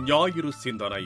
ஞாயிறு சிந்தனை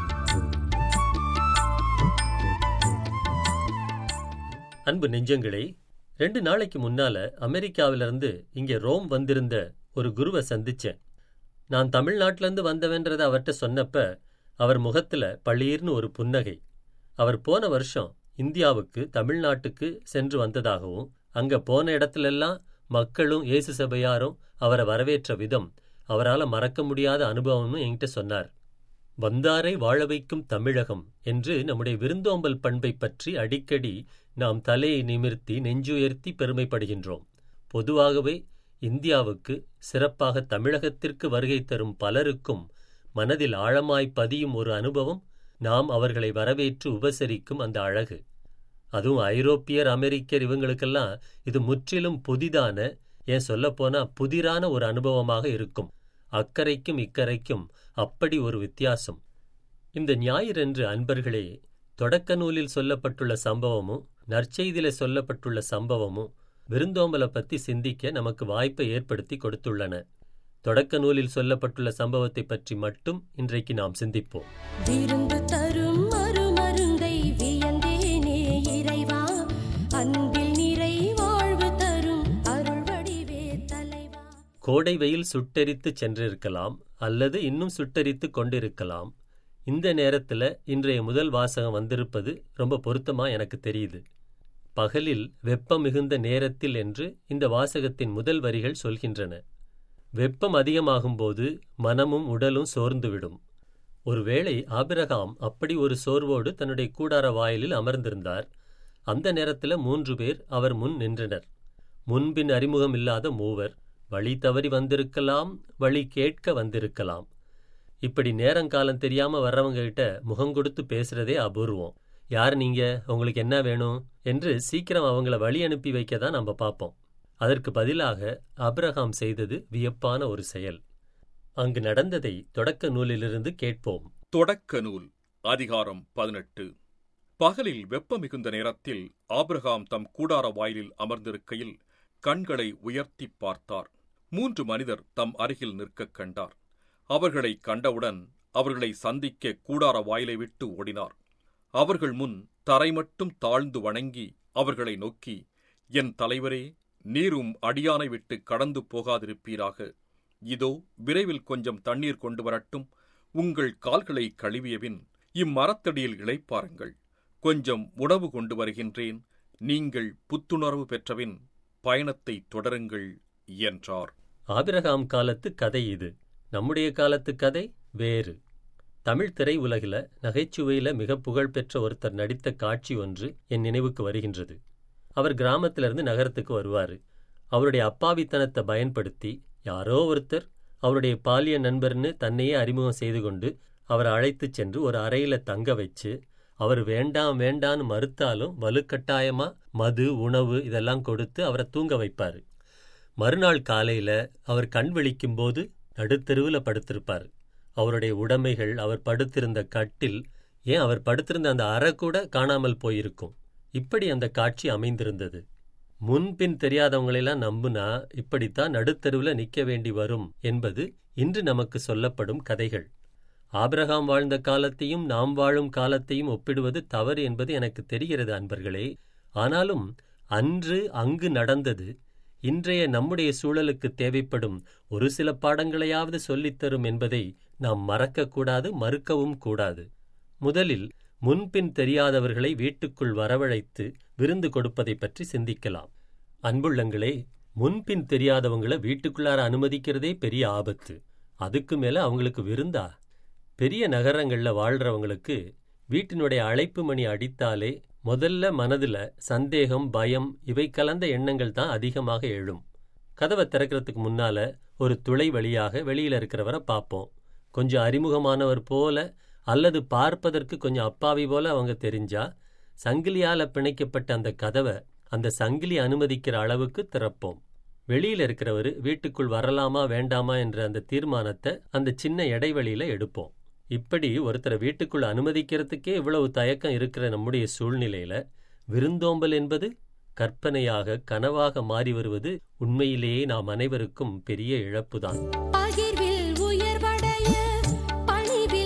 அன்பு நெஞ்சங்களே ரெண்டு நாளைக்கு முன்னால அமெரிக்காவிலிருந்து இங்கே ரோம் வந்திருந்த ஒரு குருவை சந்திச்சேன் நான் தமிழ்நாட்டிலேருந்து வந்தவன்றதை அவர்கிட்ட சொன்னப்ப அவர் முகத்துல பளீர்னு ஒரு புன்னகை அவர் போன வருஷம் இந்தியாவுக்கு தமிழ்நாட்டுக்கு சென்று வந்ததாகவும் அங்க போன இடத்துலெல்லாம் மக்களும் இயேசு சபையாரும் அவரை வரவேற்ற விதம் அவரால மறக்க முடியாத அனுபவம்னு என்கிட்ட சொன்னார் வந்தாரை வாழ வைக்கும் தமிழகம் என்று நம்முடைய விருந்தோம்பல் பண்பை பற்றி அடிக்கடி நாம் தலையை நிமிர்த்தி நெஞ்சுயர்த்தி பெருமைப்படுகின்றோம் பொதுவாகவே இந்தியாவுக்கு சிறப்பாக தமிழகத்திற்கு வருகை தரும் பலருக்கும் மனதில் ஆழமாய் பதியும் ஒரு அனுபவம் நாம் அவர்களை வரவேற்று உபசரிக்கும் அந்த அழகு அதுவும் ஐரோப்பியர் அமெரிக்கர் இவங்களுக்கெல்லாம் இது முற்றிலும் புதிதான ஏன் சொல்லப்போனா புதிரான ஒரு அனுபவமாக இருக்கும் அக்கறைக்கும் இக்கரைக்கும் அப்படி ஒரு வித்தியாசம் இந்த ஞாயிறன்று அன்பர்களே தொடக்க நூலில் சொல்லப்பட்டுள்ள சம்பவமும் நற்செய்தியில சொல்லப்பட்டுள்ள சம்பவமும் விருந்தோம்பலை பத்தி சிந்திக்க நமக்கு வாய்ப்பை ஏற்படுத்தி கொடுத்துள்ளன தொடக்க நூலில் சொல்லப்பட்டுள்ள சம்பவத்தை பற்றி மட்டும் இன்றைக்கு நாம் சிந்திப்போம் விருந்து தரும் மறுமருந்தை வியந்தேனே இறைவா அன்பில் நிறை வாழ்வு தரும் அருள் வடிவே தலைவா கோடை வெயில் சுட்டெரித்து சென்றிருக்கலாம் அல்லது இன்னும் சுட்டெரித்து கொண்டிருக்கலாம் இந்த நேரத்துல இன்றைய முதல் வாசகம் வந்திருப்பது ரொம்ப பொருத்தமா எனக்கு தெரியுது பகலில் வெப்பம் மிகுந்த நேரத்தில் என்று இந்த வாசகத்தின் முதல் வரிகள் சொல்கின்றன வெப்பம் அதிகமாகும்போது மனமும் உடலும் சோர்ந்துவிடும் ஒருவேளை ஆபிரகாம் அப்படி ஒரு சோர்வோடு தன்னுடைய கூடார வாயிலில் அமர்ந்திருந்தார் அந்த நேரத்துல மூன்று பேர் அவர் முன் நின்றனர் முன்பின் அறிமுகம் இல்லாத மூவர் வழி தவறி வந்திருக்கலாம் வழி கேட்க வந்திருக்கலாம் இப்படி நேரங்காலம் தெரியாம வர்றவங்க கிட்ட முகம் கொடுத்து பேசுறதே அபூர்வம் யார் நீங்க உங்களுக்கு என்ன வேணும் என்று சீக்கிரம் அவங்கள வழி அனுப்பி வைக்க தான் நம்ம பார்ப்போம் அதற்கு பதிலாக அபிரகாம் செய்தது வியப்பான ஒரு செயல் அங்கு நடந்ததை தொடக்க நூலிலிருந்து கேட்போம் தொடக்க நூல் அதிகாரம் பதினெட்டு பகலில் வெப்ப மிகுந்த நேரத்தில் ஆபிரகாம் தம் கூடார வாயிலில் அமர்ந்திருக்கையில் கண்களை உயர்த்திப் பார்த்தார் மூன்று மனிதர் தம் அருகில் நிற்கக் கண்டார் அவர்களை கண்டவுடன் அவர்களை சந்திக்க கூடார வாயிலை விட்டு ஓடினார் அவர்கள் முன் தரை மட்டும் தாழ்ந்து வணங்கி அவர்களை நோக்கி என் தலைவரே நீரும் அடியானை விட்டு கடந்து போகாதிருப்பீராக இதோ விரைவில் கொஞ்சம் தண்ணீர் கொண்டு வரட்டும் உங்கள் கால்களை கழுவியபின் இம்மரத்தடியில் இளைப்பாருங்கள் கொஞ்சம் உணவு கொண்டு வருகின்றேன் நீங்கள் புத்துணர்வு பெற்றபின் பயணத்தை தொடருங்கள் என்றார் ஆபிரகாம் காலத்து கதை இது நம்முடைய காலத்து கதை வேறு தமிழ் திரை உலகில நகைச்சுவையில மிக புகழ்பெற்ற ஒருத்தர் நடித்த காட்சி ஒன்று என் நினைவுக்கு வருகின்றது அவர் கிராமத்திலிருந்து நகரத்துக்கு வருவாரு அவருடைய அப்பாவித்தனத்தை பயன்படுத்தி யாரோ ஒருத்தர் அவருடைய பாலிய நண்பர்னு தன்னையே அறிமுகம் செய்து கொண்டு அவரை அழைத்துச் சென்று ஒரு அறையில தங்க வச்சு அவர் வேண்டாம் வேண்டான்னு மறுத்தாலும் வலுக்கட்டாயமா மது உணவு இதெல்லாம் கொடுத்து அவரை தூங்க வைப்பாரு மறுநாள் காலையில அவர் கண் விழிக்கும் போது நடுத்தெருவுல படுத்திருப்பார் அவருடைய உடைமைகள் அவர் படுத்திருந்த கட்டில் ஏன் அவர் படுத்திருந்த அந்த அறை கூட காணாமல் போயிருக்கும் இப்படி அந்த காட்சி அமைந்திருந்தது முன்பின் தெரியாதவங்களெல்லாம் நம்புனா இப்படித்தான் நடுத்தெருவுல நிக்க வேண்டி வரும் என்பது இன்று நமக்கு சொல்லப்படும் கதைகள் ஆபிரகாம் வாழ்ந்த காலத்தையும் நாம் வாழும் காலத்தையும் ஒப்பிடுவது தவறு என்பது எனக்கு தெரிகிறது அன்பர்களே ஆனாலும் அன்று அங்கு நடந்தது இன்றைய நம்முடைய சூழலுக்கு தேவைப்படும் ஒரு சில பாடங்களையாவது சொல்லித்தரும் என்பதை நாம் மறக்கக்கூடாது மறுக்கவும் கூடாது முதலில் முன்பின் தெரியாதவர்களை வீட்டுக்குள் வரவழைத்து விருந்து கொடுப்பதை பற்றி சிந்திக்கலாம் அன்புள்ளங்களே முன்பின் தெரியாதவங்கள வீட்டுக்குள்ளார அனுமதிக்கிறதே பெரிய ஆபத்து அதுக்கு மேல அவங்களுக்கு விருந்தா பெரிய நகரங்கள்ல வாழ்றவங்களுக்கு வீட்டினுடைய அழைப்பு மணி அடித்தாலே முதல்ல மனதுல சந்தேகம் பயம் இவை கலந்த எண்ணங்கள் தான் அதிகமாக எழும் கதவை திறக்கிறதுக்கு முன்னால ஒரு துளை வழியாக வெளியில இருக்கிறவரை பார்ப்போம் கொஞ்சம் அறிமுகமானவர் போல அல்லது பார்ப்பதற்கு கொஞ்சம் அப்பாவி போல அவங்க தெரிஞ்சா சங்கிலியால பிணைக்கப்பட்ட அந்த கதவை அந்த சங்கிலி அனுமதிக்கிற அளவுக்கு திறப்போம் வெளியில இருக்கிறவர் வீட்டுக்குள் வரலாமா வேண்டாமா என்ற அந்த தீர்மானத்தை அந்த சின்ன இடைவெளியில எடுப்போம் இப்படி ஒருத்தரை வீட்டுக்குள் அனுமதிக்கிறதுக்கே இவ்வளவு தயக்கம் இருக்கிற நம்முடைய சூழ்நிலையில விருந்தோம்பல் என்பது கற்பனையாக கனவாக மாறி வருவது உண்மையிலேயே நாம் அனைவருக்கும் பெரிய இழப்புதான் பகிர்வில் உயர்வடைய பணிவில்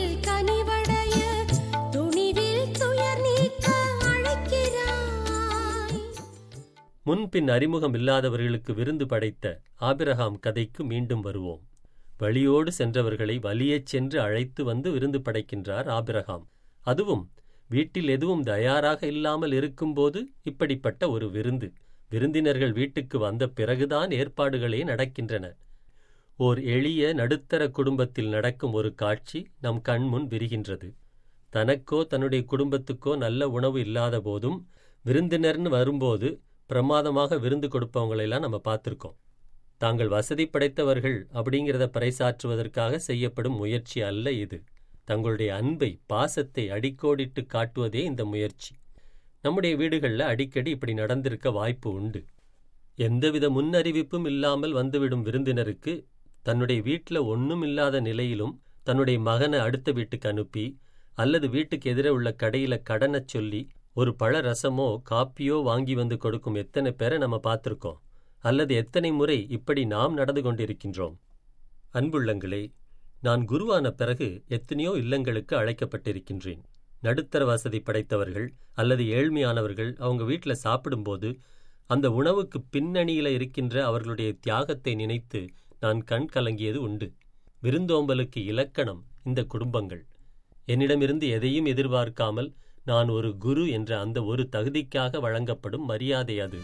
முன்பின் அறிமுகம் இல்லாதவர்களுக்கு விருந்து படைத்த ஆபிரகாம் கதைக்கு மீண்டும் வருவோம் வழியோடு சென்றவர்களை வலியச் சென்று அழைத்து வந்து விருந்து படைக்கின்றார் ஆபிரகாம் அதுவும் வீட்டில் எதுவும் தயாராக இல்லாமல் இருக்கும்போது இப்படிப்பட்ட ஒரு விருந்து விருந்தினர்கள் வீட்டுக்கு வந்த பிறகுதான் ஏற்பாடுகளே நடக்கின்றன ஓர் எளிய நடுத்தர குடும்பத்தில் நடக்கும் ஒரு காட்சி நம் கண்முன் விரிகின்றது தனக்கோ தன்னுடைய குடும்பத்துக்கோ நல்ல உணவு இல்லாத போதும் விருந்தினர்னு வரும்போது பிரமாதமாக விருந்து கொடுப்பவங்களெல்லாம் நம்ம பார்த்துருக்கோம் தாங்கள் வசதி படைத்தவர்கள் அப்படிங்கிறத பறைசாற்றுவதற்காக செய்யப்படும் முயற்சி அல்ல இது தங்களுடைய அன்பை பாசத்தை அடிக்கோடிட்டு காட்டுவதே இந்த முயற்சி நம்முடைய வீடுகளில் அடிக்கடி இப்படி நடந்திருக்க வாய்ப்பு உண்டு எந்தவித முன்னறிவிப்பும் இல்லாமல் வந்துவிடும் விருந்தினருக்கு தன்னுடைய வீட்டில் ஒன்றும் இல்லாத நிலையிலும் தன்னுடைய மகனை அடுத்த வீட்டுக்கு அனுப்பி அல்லது வீட்டுக்கு எதிரே உள்ள கடையில கடனச் சொல்லி ஒரு பழ ரசமோ காப்பியோ வாங்கி வந்து கொடுக்கும் எத்தனை பேரை நம்ம பார்த்துருக்கோம் அல்லது எத்தனை முறை இப்படி நாம் நடந்து கொண்டிருக்கின்றோம் அன்புள்ளங்களே நான் குருவான பிறகு எத்தனையோ இல்லங்களுக்கு அழைக்கப்பட்டிருக்கின்றேன் நடுத்தர வசதி படைத்தவர்கள் அல்லது ஏழ்மையானவர்கள் அவங்க வீட்டில் சாப்பிடும்போது அந்த உணவுக்கு பின்னணியில இருக்கின்ற அவர்களுடைய தியாகத்தை நினைத்து நான் கண் கலங்கியது உண்டு விருந்தோம்பலுக்கு இலக்கணம் இந்த குடும்பங்கள் என்னிடமிருந்து எதையும் எதிர்பார்க்காமல் நான் ஒரு குரு என்ற அந்த ஒரு தகுதிக்காக வழங்கப்படும் மரியாதை அது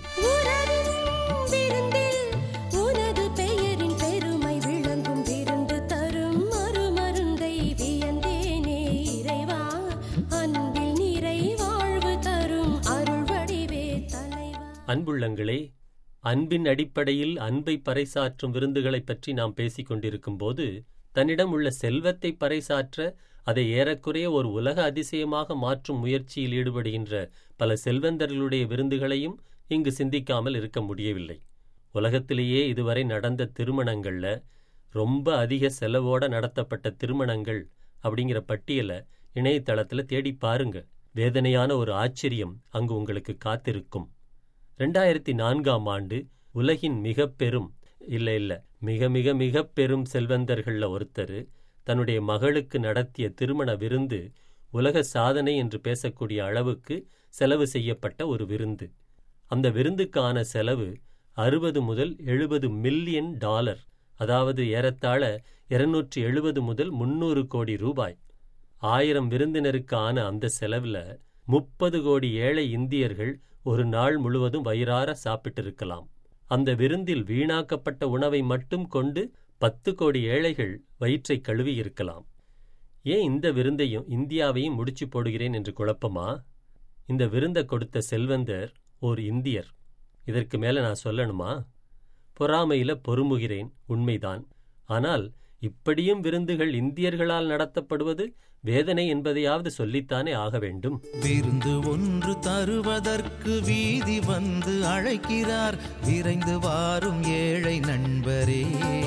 உறவின் விருந்தில் உனது பெயரின் பெருமை விளங்கும் விருந்து தரும் மறுமருந்தை வியந்தேனே இறைவா அன்பில் நிறை வாழ்வு தரும் அருள் வடிவே தலைவா அன்புள்ளங்களே அன்பின் அடிப்படையில் அன்பை பறைசாற்றும் விருந்துகளைப் பற்றி நாம் பேசிக் கொண்டிருக்கும்போது தன்னிடம் உள்ள செல்வத்தை பறைசாற்ற அதை ஏறக்குறைய ஒரு உலக அதிசயமாக மாற்றும் முயற்சியில் ஈடுபடுகின்ற பல செல்வந்தர்களுடைய விருந்துகளையும் இங்கு சிந்திக்காமல் இருக்க முடியவில்லை உலகத்திலேயே இதுவரை நடந்த திருமணங்கள்ல ரொம்ப அதிக செலவோட நடத்தப்பட்ட திருமணங்கள் அப்படிங்கிற பட்டியலை இணையதளத்துல தேடி பாருங்க வேதனையான ஒரு ஆச்சரியம் அங்கு உங்களுக்கு காத்திருக்கும் ரெண்டாயிரத்தி நான்காம் ஆண்டு உலகின் மிக பெரும் இல்ல இல்ல மிக மிக மிக பெரும் செல்வந்தர்கள்ல ஒருத்தர் தன்னுடைய மகளுக்கு நடத்திய திருமண விருந்து உலக சாதனை என்று பேசக்கூடிய அளவுக்கு செலவு செய்யப்பட்ட ஒரு விருந்து அந்த விருந்துக்கான செலவு அறுபது முதல் எழுபது மில்லியன் டாலர் அதாவது ஏறத்தாழ இருநூற்றி எழுபது முதல் முன்னூறு கோடி ரூபாய் ஆயிரம் விருந்தினருக்கு ஆன அந்த செலவுல முப்பது கோடி ஏழை இந்தியர்கள் ஒரு நாள் முழுவதும் வயிறார சாப்பிட்டிருக்கலாம் அந்த விருந்தில் வீணாக்கப்பட்ட உணவை மட்டும் கொண்டு பத்து கோடி ஏழைகள் வயிற்றை கழுவி இருக்கலாம் ஏன் இந்த விருந்தையும் இந்தியாவையும் முடிச்சு போடுகிறேன் என்று குழப்பமா இந்த விருந்தை கொடுத்த செல்வந்தர் ஓர் இந்தியர் இதற்கு மேல நான் சொல்லணுமா பொறாமையில பொறுமுகிறேன் உண்மைதான் ஆனால் இப்படியும் விருந்துகள் இந்தியர்களால் நடத்தப்படுவது வேதனை என்பதையாவது சொல்லித்தானே ஆக வேண்டும் விருந்து ஒன்று தருவதற்கு வீதி வந்து அழைக்கிறார் விரைந்து வாரும் ஏழை நண்பரே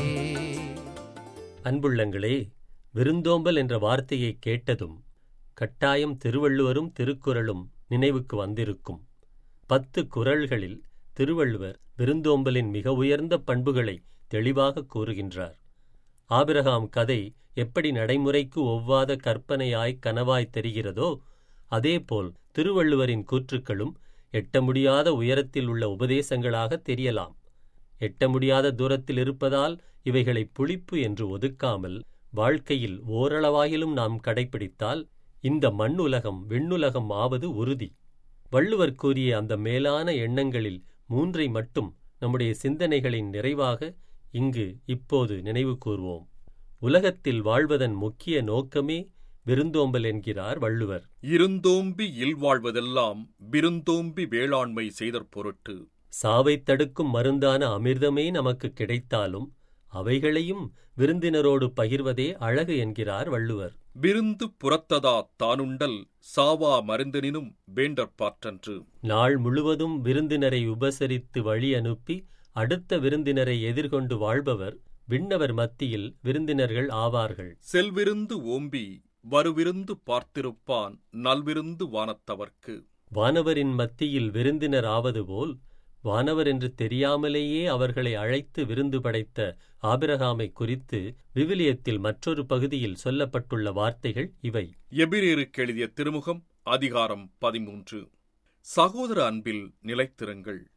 அன்புள்ளங்களே விருந்தோம்பல் என்ற வார்த்தையை கேட்டதும் கட்டாயம் திருவள்ளுவரும் திருக்குறளும் நினைவுக்கு வந்திருக்கும் பத்து குறள்களில் திருவள்ளுவர் விருந்தோம்பலின் மிக உயர்ந்த பண்புகளை தெளிவாக கூறுகின்றார் ஆபிரகாம் கதை எப்படி நடைமுறைக்கு ஒவ்வாத கற்பனையாய் கனவாய் தெரிகிறதோ அதேபோல் திருவள்ளுவரின் கூற்றுக்களும் எட்ட முடியாத உயரத்தில் உள்ள உபதேசங்களாக தெரியலாம் எட்ட முடியாத தூரத்தில் இருப்பதால் இவைகளை புளிப்பு என்று ஒதுக்காமல் வாழ்க்கையில் ஓரளவாயிலும் நாம் கடைப்பிடித்தால் இந்த மண்ணுலகம் விண்ணுலகம் ஆவது உறுதி வள்ளுவர் கூறிய அந்த மேலான எண்ணங்களில் மூன்றை மட்டும் நம்முடைய சிந்தனைகளின் நிறைவாக இங்கு இப்போது நினைவு கூர்வோம் உலகத்தில் வாழ்வதன் முக்கிய நோக்கமே விருந்தோம்பல் என்கிறார் வள்ளுவர் இருந்தோம்பி இல்வாழ்வதெல்லாம் விருந்தோம்பி வேளாண்மை செய்தற் பொருட்டு சாவைத் தடுக்கும் மருந்தான அமிர்தமே நமக்கு கிடைத்தாலும் அவைகளையும் விருந்தினரோடு பகிர்வதே அழகு என்கிறார் வள்ளுவர் விருந்து புறத்ததா தானுண்டல் சாவா மருந்தெனினும் வேண்டற்பாற்றன்று நாள் முழுவதும் விருந்தினரை உபசரித்து வழி அனுப்பி அடுத்த விருந்தினரை எதிர்கொண்டு வாழ்பவர் விண்ணவர் மத்தியில் விருந்தினர்கள் ஆவார்கள் செல்விருந்து ஓம்பி வருவிருந்து பார்த்திருப்பான் நல்விருந்து வானத்தவர்க்கு வானவரின் மத்தியில் விருந்தினர் ஆவது போல் வானவர் என்று தெரியாமலேயே அவர்களை அழைத்து விருந்து படைத்த ஆபிரகாமை குறித்து விவிலியத்தில் மற்றொரு பகுதியில் சொல்லப்பட்டுள்ள வார்த்தைகள் இவை எபிரேருக்கு எழுதிய திருமுகம் அதிகாரம் பதிமூன்று சகோதர அன்பில் நிலைத்திருங்கள்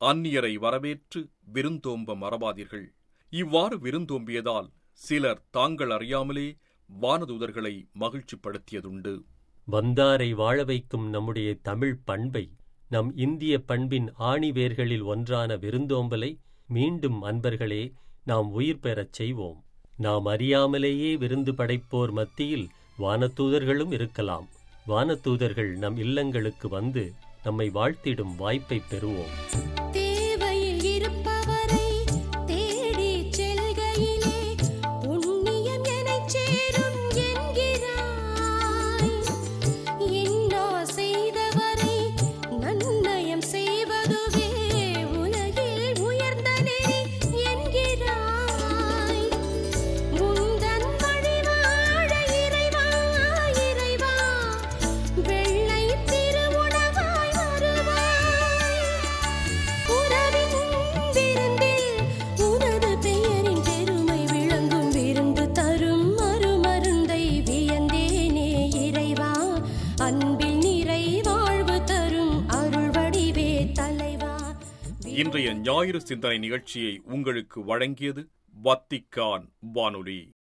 அந்நியரை வரவேற்று விருந்தோம்ப மறவாதீர்கள் இவ்வாறு விருந்தோம்பியதால் சிலர் தாங்கள் அறியாமலே வானதூதர்களை மகிழ்ச்சிப்படுத்தியதுண்டு வந்தாரை வாழ வைக்கும் நம்முடைய தமிழ் பண்பை நம் இந்திய பண்பின் ஆணிவேர்களில் ஒன்றான விருந்தோம்பலை மீண்டும் அன்பர்களே நாம் உயிர் பெறச் செய்வோம் நாம் அறியாமலேயே விருந்து படைப்போர் மத்தியில் வானதூதர்களும் இருக்கலாம் வானதூதர்கள் நம் இல்லங்களுக்கு வந்து நம்மை வாழ்த்திடும் வாய்ப்பைப் பெறுவோம் தேவையில் இருப்பவரை தேடிச் செல்கையிலே புண்ணியம் எனச் சேரும் என்கிறாய் இன்னா செய்தவரை நன்னயம் செய்வதுவே உலகில் உயர்ந்த நெறி என்கிறாய் உந்தன் வழி வாழ இறைவா இறைவா வெள்ளை திருவுணவாய் வருவாய் உறவின் விருந்தில் உனது பெயரின் பெருமை விளங்கும் விருந்து தரும் மறுமருந்தை வியந்தேனே இறைவா அன்பில் நிறை வாழ்வு தரும் அருள் வடிவே தலைவா இன்றைய ஞாயிறு சிந்தனை நிகழ்ச்சியை உங்களுக்கு வழங்கியது வத்திக்கான் வானொலி